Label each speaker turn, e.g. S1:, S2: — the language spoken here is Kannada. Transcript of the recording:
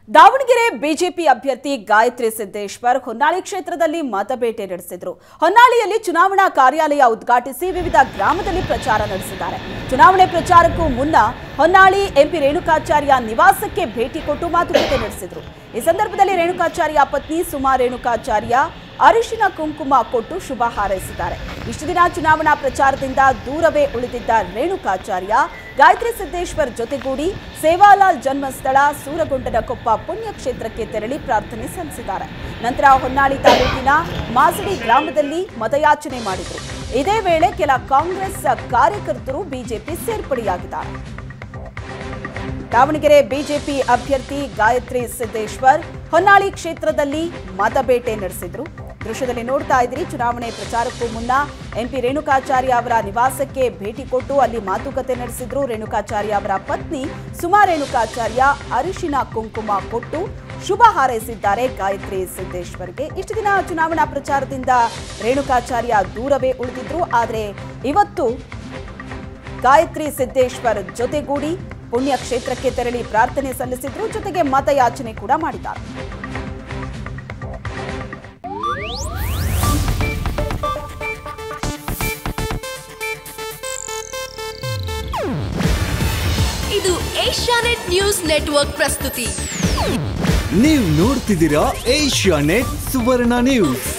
S1: ದಾವಣಗೆರೆ ಬಿಜೆಪಿ ಅಭ್ಯರ್ಥಿ ಗಾಯತ್ರಿ ಸಿದ್ದೇಶ್ವರ್ ಹೊನ್ನಾಳಿ ಕ್ಷೇತ್ರದಲ್ಲಿ ಮತಬೇಟೆ ನಡೆಸಿದ್ರು ಹೊನ್ನಾಳಿಯಲ್ಲಿ ಚುನಾವಣಾ ಕಾರ್ಯಾಲಯ ಉದ್ಘಾಟಿಸಿ ವಿವಿಧ ಗ್ರಾಮದಲ್ಲಿ ಪ್ರಚಾರ ನಡೆಸಿದ್ದಾರೆ ಚುನಾವಣೆ ಪ್ರಚಾರಕ್ಕೂ ಮುನ್ನ ಹೊನ್ನಾಳಿ ಎಂಪಿ ರೇಣುಕಾಚಾರ್ಯ ನಿವಾಸಕ್ಕೆ ಭೇಟಿ ಕೊಟ್ಟು ಮಾತುಕತೆ ನಡೆಸಿದ್ರು ಈ ಸಂದರ್ಭದಲ್ಲಿ ರೇಣುಕಾಚಾರ್ಯ ಪತ್ನಿ ಸುಮಾ ರೇಣುಕಾಚಾರ್ಯ ಅರಿಶಿನ ಕುಂಕುಮ ಕೊಟ್ಟು ಶುಭ ಹಾರೈಸಿದ್ದಾರೆ ಇಷ್ಟು ದಿನ ಚುನಾವಣಾ ಪ್ರಚಾರದಿಂದ ದೂರವೇ ಉಳಿದಿದ್ದ ರೇಣುಕಾಚಾರ್ಯ ಗಾಯತ್ರಿ ಸಿದ್ದೇಶ್ವರ್ ಜೊತೆಗೂಡಿ ಸೇವಾಲಾಲ್ ಜನ್ಮಸ್ಥಳ ಸೂರಗೊಂಡನ ಕೊಪ್ಪ ಪುಣ್ಯಕ್ಷೇತ್ರಕ್ಕೆ ತೆರಳಿ ಪ್ರಾರ್ಥನೆ ಸಲ್ಲಿಸಿದ್ದಾರೆ ನಂತರ ಹೊನ್ನಾಳಿ ತಾಲೂಕಿನ ಮಾಸಡಿ ಗ್ರಾಮದಲ್ಲಿ ಮತಯಾಚನೆ ಮಾಡಿದರು ಇದೇ ವೇಳೆ ಕೆಲ ಕಾಂಗ್ರೆಸ್ ಕಾರ್ಯಕರ್ತರು ಬಿಜೆಪಿ ಸೇರ್ಪಡೆಯಾಗಿದ್ದಾರೆ ದಾವಣಗೆರೆ ಬಿಜೆಪಿ ಅಭ್ಯರ್ಥಿ ಗಾಯತ್ರಿ ಸಿದ್ದೇಶ್ವರ್ ಹೊನ್ನಾಳಿ ಕ್ಷೇತ್ರದಲ್ಲಿ ಮತಬೇಟೆ ನಡೆಸಿದ್ರು ದೃಶ್ಯದಲ್ಲಿ ನೋಡ್ತಾ ಇದ್ರಿ ಚುನಾವಣೆ ಪ್ರಚಾರಕ್ಕೂ ಮುನ್ನ ಎಂಪಿ ರೇಣುಕಾಚಾರ್ಯ ಅವರ ನಿವಾಸಕ್ಕೆ ಭೇಟಿ ಕೊಟ್ಟು ಅಲ್ಲಿ ಮಾತುಕತೆ ನಡೆಸಿದ್ರು ರೇಣುಕಾಚಾರ್ಯ ಅವರ ಪತ್ನಿ ಸುಮಾ ರೇಣುಕಾಚಾರ್ಯ ಅರಿಶಿನ ಕುಂಕುಮ ಕೊಟ್ಟು ಶುಭ ಹಾರೈಸಿದ್ದಾರೆ ಗಾಯತ್ರಿ ಸಿದ್ದೇಶ್ವರ್ಗೆ ಇಷ್ಟು ದಿನ ಚುನಾವಣಾ ಪ್ರಚಾರದಿಂದ ರೇಣುಕಾಚಾರ್ಯ ದೂರವೇ ಉಳಿದಿದ್ರು ಆದರೆ ಇವತ್ತು ಗಾಯತ್ರಿ ಸಿದ್ದೇಶ್ವರ್ ಜೊತೆಗೂಡಿ ಪುಣ್ಯ ಕ್ಷೇತ್ರಕ್ಕೆ ತೆರಳಿ ಪ್ರಾರ್ಥನೆ ಸಲ್ಲಿಸಿದ್ರು ಜೊತೆಗೆ ಮತಯಾಚನೆ ಕೂಡ ಮಾಡಿದ್ದಾರೆ
S2: ಇದು ಏಷ್ಯಾನೆಟ್ ನ್ಯೂಸ್ ನೆಟ್ವರ್ಕ್ ಪ್ರಸ್ತುತಿ
S3: ನೀವು ನೋಡ್ತಿದ್ದೀರಾ ಏಷ್ಯಾ ನೆಟ್ ಸುವರ್ಣ ನ್ಯೂಸ್